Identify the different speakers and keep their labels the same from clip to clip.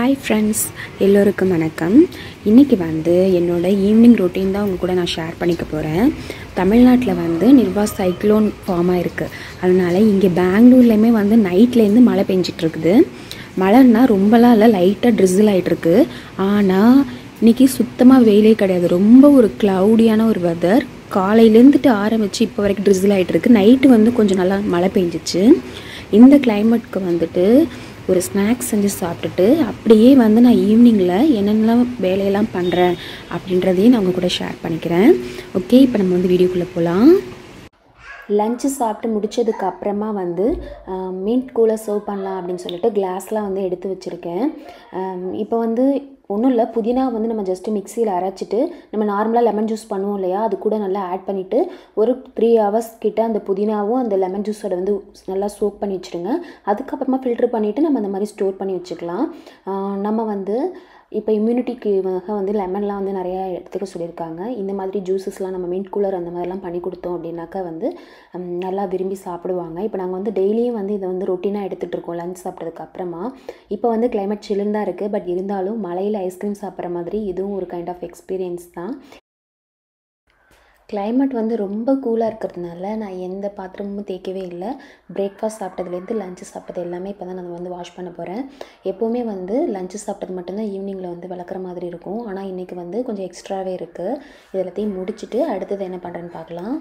Speaker 1: hi friends எல்லோருக்கும் வணக்கம் இன்றைக்கி வந்து என்னோட ஈவினிங் ரொட்டீன் தான் உங்க கூட நான் ஷேர் பண்ணிக்க போகிறேன் தமிழ்நாட்டில் வந்து நிர்வா சைக்ளோன் ஃபார்ம் ஆயிருக்கு அதனால இங்கே பெங்களூர்லேயுமே வந்து நைட்லேருந்து மழை பெஞ்சிட்டு இருக்குது மழைன்னா ரொம்பலாம் இல்லை லைட்டாக ட்ரிசில் ஆகிட்டுருக்கு ஆனால் இன்னைக்கு சுத்தமாக வெயிலே கிடையாது ரொம்ப ஒரு க்ளவுடியான ஒரு வெதர் காலையிலேருந்துட்டு ஆரம்பித்து இப்போ வரைக்கும் ட்ரிசில் ஆகிட்டு இருக்கு நைட்டு வந்து கொஞ்சம் நல்லா மழை பெஞ்சிச்சு இந்த கிளைமேட்க்கு வந்துட்டு ஒரு ஸ்நாக்ஸ் செஞ்சு சாப்பிட்டுட்டு அப்படியே வந்து நான் ஈவினிங்கில் என்னென்னலாம் வேலையெல்லாம் பண்ணுறேன் அப்படின்றதையும் நான் உங்கள் கூட ஷேர் பண்ணிக்கிறேன் ஓகே இப்போ நம்ம வந்து வீடியோக்குள்ளே போகலாம் லஞ்சு சாப்பிட்டு முடிச்சதுக்கு அப்புறமா வந்து மீன் கூலர் சர்வ் பண்ணலாம் அப்படின்னு சொல்லிட்டு கிளாஸ்லாம் வந்து எடுத்து வச்சுருக்கேன் இப்போ வந்து ஒன்றும் இல்லை புதினா வந்து நம்ம ஜஸ்ட்டு மிக்சியில் அரைச்சிட்டு நம்ம நார்மலாக லெமன் ஜூஸ் பண்ணுவோம் இல்லையா அது கூட நல்லா ஆட் பண்ணிவிட்டு ஒரு த்ரீ ஹவர்ஸ் கிட்ட அந்த புதினாவும் அந்த லெமன் ஜூஸோட வந்து நல்லா சோக் பண்ணி வச்சுருங்க அதுக்கப்புறமா ஃபில்ட்ரு பண்ணிவிட்டு நம்ம அந்த மாதிரி ஸ்டோர் பண்ணி வச்சுக்கலாம் நம்ம வந்து இப்போ இம்யூனிட்டிக்கு வந்து லெமன்லாம் வந்து நிறையா எடுத்துக்க சொல்லியிருக்காங்க இந்த மாதிரி ஜூஸஸ்லாம் நம்ம மின்ட் கூலர் அந்த மாதிரிலாம் பண்ணி கொடுத்தோம் அப்படின்னாக்கா வந்து நல்லா விரும்பி சாப்பிடுவாங்க இப்போ நாங்கள் வந்து டெய்லியும் வந்து இதை வந்து ரொட்டீனாக எடுத்துகிட்டு இருக்கோம் லஞ்ச் சாப்பிட்டதுக்கு அப்புறமா இப்போ வந்து கிளைமேட் சில்லுன்னு தான் இருக்குது பட் இருந்தாலும் மலையில் ஐஸ்கிரீம் சாப்பிட்ற மாதிரி இதுவும் ஒரு கைண்ட் ஆஃப் எக்ஸ்பீரியன்ஸ் தான் கிளைமேட் வந்து ரொம்ப கூலாக இருக்கிறதுனால நான் எந்த பாத்திரமும் தேய்க்கவே இல்லை பிரேக்ஃபாஸ்ட் சாப்பிட்டதுலேருந்து லஞ்சு சாப்பிட்டது எல்லாமே இப்போ தான் நான் வந்து வாஷ் பண்ண போகிறேன் எப்போவுமே வந்து லஞ்சு சாப்பிட்டது மட்டும்தான் ஈவினிங்கில் வந்து வளர்க்குற மாதிரி இருக்கும் ஆனால் இன்றைக்கி வந்து கொஞ்சம் எக்ஸ்ட்ராவே இருக்குது இது எல்லாத்தையும் முடிச்சுட்டு அடுத்தது என்ன பண்ணுறேன்னு பார்க்கலாம்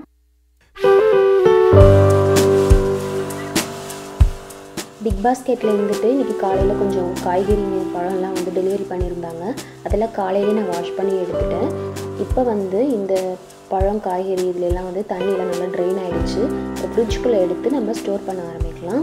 Speaker 1: பிக் பாஸ்கெட்டில் இருந்துட்டு இன்றைக்கி காலையில் கொஞ்சம் காய்கறி பழம்லாம் வந்து டெலிவரி பண்ணியிருந்தாங்க அதெல்லாம் காலையிலே நான் வாஷ் பண்ணி எடுத்துட்டேன் இப்போ வந்து இந்த பழம் காய்கறி இதுலலாம் வந்து தண்ணியெலாம் நல்லா ட்ரெயின் ஆகிடுச்சு ஃப்ரிட்ஜுக்குள்ளே எடுத்து நம்ம ஸ்டோர் பண்ண ஆரம்பிக்கலாம்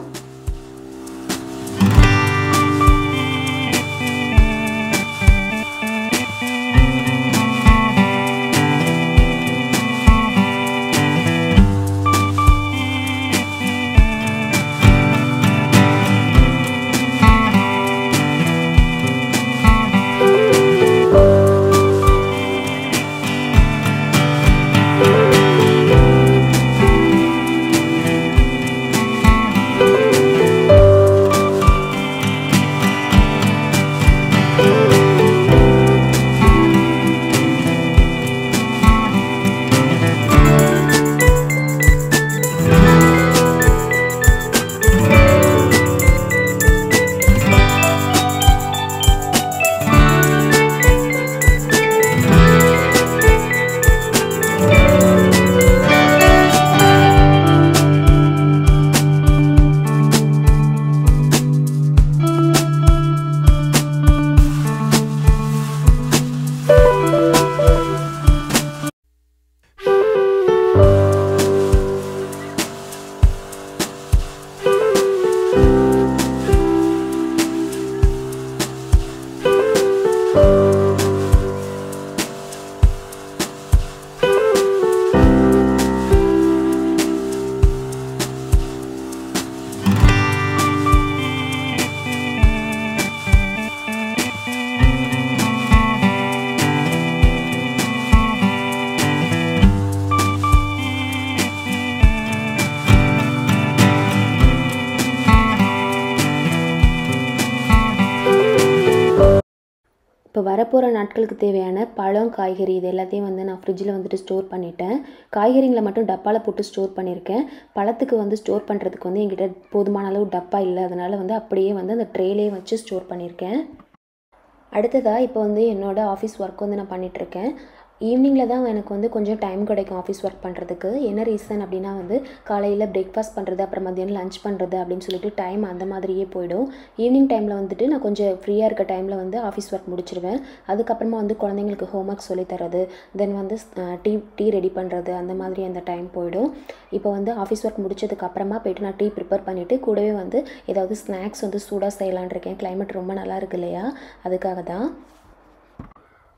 Speaker 1: இப்போ வரப்போகிற நாட்களுக்கு தேவையான பழம் காய்கறி இது எல்லாத்தையும் வந்து நான் ஃப்ரிட்ஜில் வந்துட்டு ஸ்டோர் பண்ணிட்டேன் காய்கறிங்களை மட்டும் டப்பாவில் போட்டு ஸ்டோர் பண்ணியிருக்கேன் பழத்துக்கு வந்து ஸ்டோர் பண்ணுறதுக்கு வந்து என்கிட்ட போதுமான அளவு டப்பா இல்லை அதனால் வந்து அப்படியே வந்து அந்த ட்ரேலே வச்சு ஸ்டோர் பண்ணியிருக்கேன் அடுத்ததாக இப்போ வந்து என்னோடய ஆஃபீஸ் ஒர்க் வந்து நான் பண்ணிகிட்ருக்கேன் ஈவினிங்கில் தான் எனக்கு வந்து கொஞ்சம் டைம் கிடைக்கும் ஆஃபீஸ் ஒர்க் பண்ணுறதுக்கு என்ன ரீசன் அப்படின்னா வந்து காலையில் பிரேக்ஃபாஸ்ட் பண்ணுறது அப்புறம் மதியானம் லஞ்ச் பண்ணுறது அப்படின்னு சொல்லிட்டு டைம் அந்த மாதிரியே போயிடும் ஈவினிங் டைமில் வந்துட்டு நான் கொஞ்சம் ஃப்ரீயாக இருக்க டைமில் வந்து ஆஃபீஸ் ஒர்க் முடிச்சிடுவேன் அதுக்கப்புறமா வந்து குழந்தைங்களுக்கு ஹோம் ஒர்க் சொல்லித்தரது தென் வந்து டீ டீ ரெடி பண்ணுறது அந்த மாதிரி அந்த டைம் போயிடும் இப்போ வந்து ஆஃபீஸ் ஒர்க் முடிச்சதுக்கு அப்புறமா போயிட்டு நான் டீ ப்ரிப்பேர் பண்ணிவிட்டு கூடவே வந்து ஏதாவது ஸ்நாக்ஸ் வந்து சூடாக செய்யலான் இருக்கேன் கிளைமேட் ரொம்ப நல்லா இருக்கு இல்லையா அதுக்காக தான்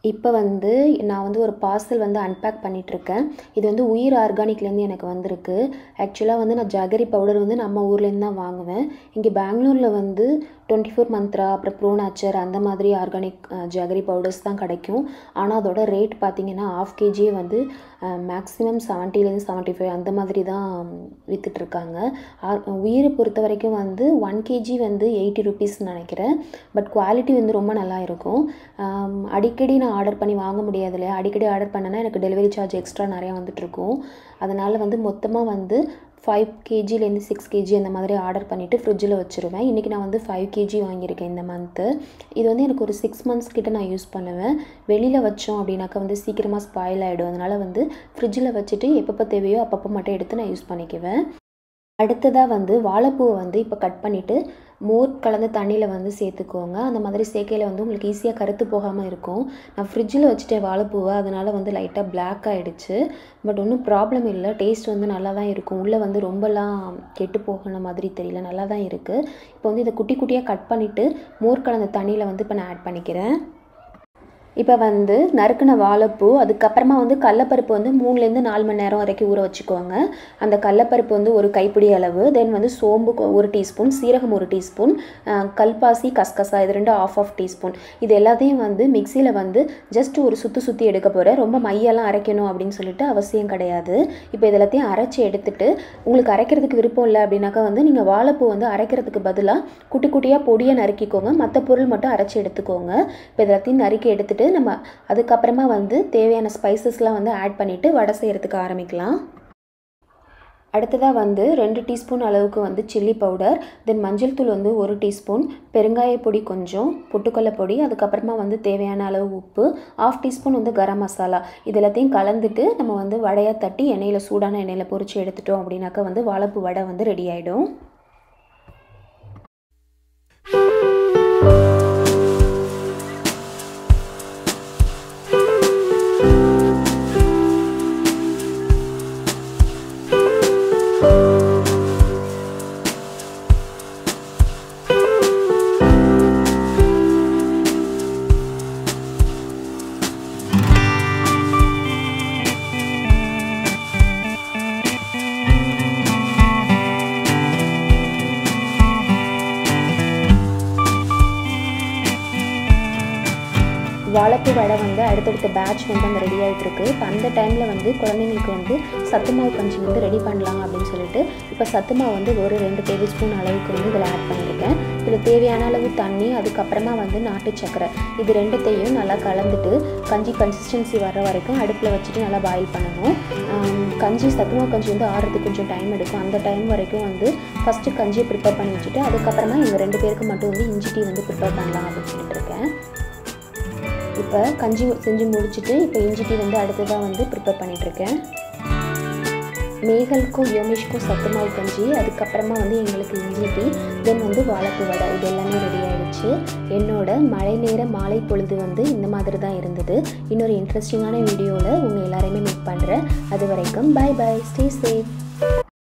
Speaker 1: இப்போ வந்து நான் வந்து ஒரு பார்சல் வந்து அன்பேக் பண்ணிகிட்ருக்கேன் இது வந்து உயிர் ஆர்கானிக்லேருந்து எனக்கு வந்திருக்கு ஆக்சுவலாக வந்து நான் ஜாகரி பவுடர் வந்து நம்ம ஊர்லேருந்து தான் வாங்குவேன் இங்கே பெங்களூரில் வந்து டுவெண்ட்டி ஃபோர் மந்த்ரா அப்புறம் ப்ரோ நேச்சர் அந்த மாதிரி ஆர்கானிக் ஜாகரி பவுடர்ஸ் தான் கிடைக்கும் ஆனால் அதோட ரேட் பார்த்திங்கன்னா ஆஃப் கேஜியே வந்து மேக்ஸிமம் செவன்ட்டிலேருந்து செவன்ட்டி ஃபைவ் அந்த மாதிரி தான் விற்றுட்ருக்காங்க உயிரை பொறுத்த வரைக்கும் வந்து ஒன் கேஜி வந்து எயிட்டி ருபீஸ்னு நினைக்கிறேன் பட் குவாலிட்டி வந்து ரொம்ப நல்லா இருக்கும் அடிக்கடி நான் ஆர்டர் பண்ணி வாங்க முடியாது இல்லையா அடிக்கடி ஆர்டர் பண்ணேன்னா எனக்கு டெலிவரி சார்ஜ் எக்ஸ்ட்ரா நிறையா வந்துட்டுருக்கும் அதனால் வந்து மொத்தமாக வந்து ஃபைவ் கேஜிலேருந்து சிக்ஸ் கேஜி அந்த மாதிரி ஆர்டர் பண்ணிவிட்டு ஃப்ரிட்ஜில் வச்சுருவேன் இன்றைக்கி நான் வந்து ஃபைவ் கேஜி வாங்கியிருக்கேன் இந்த மந்த்து இது வந்து எனக்கு ஒரு சிக்ஸ் மந்த்ஸ் கிட்ட நான் யூஸ் பண்ணுவேன் வெளியில் வச்சோம் அப்படின்னாக்கா வந்து சீக்கிரமாக ஸ்பாயில் ஆகிடும் அதனால் வந்து ஃப்ரிட்ஜில் வச்சுட்டு எப்பப்போ தேவையோ அப்பப்போ மட்டும் எடுத்து நான் யூஸ் பண்ணிக்குவேன் அடுத்ததாக வந்து வாழைப்பூவை வந்து இப்போ கட் பண்ணிவிட்டு மோர் கலந்த தண்ணியில் வந்து சேர்த்துக்கோங்க அந்த மாதிரி சேர்க்கையில் வந்து உங்களுக்கு ஈஸியாக கருத்து போகாமல் இருக்கும் நான் ஃப்ரிட்ஜில் வச்சுட்டேன் வாழைப்பூவை அதனால் வந்து லைட்டாக பிளாக் ஆகிடுச்சு பட் ஒன்றும் ப்ராப்ளம் இல்லை டேஸ்ட் வந்து நல்லா தான் இருக்கும் உள்ளே வந்து ரொம்பலாம் கெட்டு போகிற மாதிரி தெரியல நல்லா தான் இருக்குது இப்போ வந்து இதை குட்டி குட்டியாக கட் பண்ணிவிட்டு மோர் கலந்த தண்ணியில் வந்து இப்போ நான் ஆட் பண்ணிக்கிறேன் இப்போ வந்து நறுக்கின வாழைப்பூ அதுக்கப்புறமா வந்து கடலப்பருப்பு வந்து மூணுலேருந்து நாலு மணி நேரம் வரைக்கும் ஊற வச்சுக்கோங்க அந்த கடலப்பருப்பு வந்து ஒரு கைப்பிடி அளவு தென் வந்து சோம்பு ஒரு டீஸ்பூன் சீரகம் ஒரு டீஸ்பூன் கல்பாசி கஸ்கசா இது ரெண்டு ஆஃப் ஆஃப் டீஸ்பூன் இது எல்லாத்தையும் வந்து மிக்சியில் வந்து ஜஸ்ட் ஒரு சுற்றி சுற்றி எடுக்க போகிறேன் ரொம்ப மையெல்லாம் அரைக்கணும் அப்படின்னு சொல்லிட்டு அவசியம் கிடையாது இப்போ இது எல்லாத்தையும் அரைச்சி எடுத்துட்டு உங்களுக்கு அரைக்கிறதுக்கு விருப்பம் இல்லை அப்படின்னாக்கா வந்து நீங்கள் வாழைப்பூ வந்து அரைக்கிறதுக்கு பதிலாக குட்டி குட்டியாக பொடியை நறுக்கிக்கோங்க மற்ற பொருள் மட்டும் அரைச்சி எடுத்துக்கோங்க இப்போ இது எல்லாத்தையும் நறுக்கி எடுத்துகிட்டு நம்ம அதுக்கப்புறமா வந்து தேவையான ஸ்பைசஸ்லாம் வந்து ஆட் பண்ணிவிட்டு வடை செய்கிறதுக்கு ஆரம்பிக்கலாம் அடுத்ததாக வந்து ரெண்டு டீஸ்பூன் அளவுக்கு வந்து சில்லி பவுடர் தென் மஞ்சள் தூள் வந்து ஒரு டீஸ்பூன் பெருங்காய பொடி கொஞ்சம் பொட்டுக்கடலை பொடி அதுக்கப்புறமா வந்து தேவையான அளவு உப்பு ஆஃப் டீஸ்பூன் வந்து கரம் மசாலா இது எல்லாத்தையும் கலந்துட்டு நம்ம வந்து வடையாக தட்டி எண்ணெயில் சூடான எண்ணெயில் பொரிச்சு எடுத்துட்டோம் அப்படின்னாக்கா வந்து வாழைப்பூ வடை வந்து ரெடி ஆகிடும் வாழைப்பூ வடை வந்து அடுத்தடுத்த பேட்ச் வந்து அங்கே ரெடி ஆகிட்டு இருக்கு இப்போ அந்த டைமில் வந்து குழந்தைங்களுக்கு வந்து சத்து மாவு கஞ்சி வந்து ரெடி பண்ணலாம் அப்படின்னு சொல்லிட்டு இப்போ சத்து மாவு வந்து ஒரு ரெண்டு டேபிள் ஸ்பூன் அளவுக்கு வந்து இதில் ஆட் பண்ணியிருக்கேன் இதில் தேவையான அளவு தண்ணி அதுக்கப்புறமா வந்து நாட்டு சக்கரை இது ரெண்டுத்தையும் நல்லா கலந்துட்டு கஞ்சி கன்சிஸ்டன்சி வர வரைக்கும் அடுப்பில் வச்சுட்டு நல்லா பாயில் பண்ணணும் கஞ்சி சத்து மாவு கஞ்சி வந்து ஆறுறதுக்கு கொஞ்சம் டைம் எடுக்கும் அந்த டைம் வரைக்கும் வந்து ஃபஸ்ட்டு கஞ்சியை ப்ரிப்பேர் பண்ணி வச்சுட்டு அதுக்கப்புறமா எங்கள் ரெண்டு பேருக்கு மட்டும் வந்து இஞ்சி டீ வந்து ப்ரிப்பேர் பண்ணலாம் அப்படின்னு சொல்லிட்டு இருக்கேன் இப்போ கஞ்சி செஞ்சு முடிச்சுட்டு இப்போ இஞ்சி டீ வந்து அடுத்ததாக வந்து ப்ரிப்பேர் பண்ணிகிட்ருக்கேன் மேகலுக்கும் யோமேஷ்க்கும் சத்து மாவு கஞ்சி அதுக்கப்புறமா வந்து எங்களுக்கு இஞ்சி டீ தென் வந்து வாழைப்பூ வடை இது எல்லாமே ரெடி ஆயிடுச்சு என்னோட மழை நேர மாலை பொழுது வந்து இந்த மாதிரி தான் இருந்தது இன்னொரு இன்ட்ரெஸ்டிங்கான வீடியோவில் உங்கள் எல்லாரையுமே மீட் பண்ணுறேன் அது வரைக்கும் பை பை ஸ்டே சேஃப்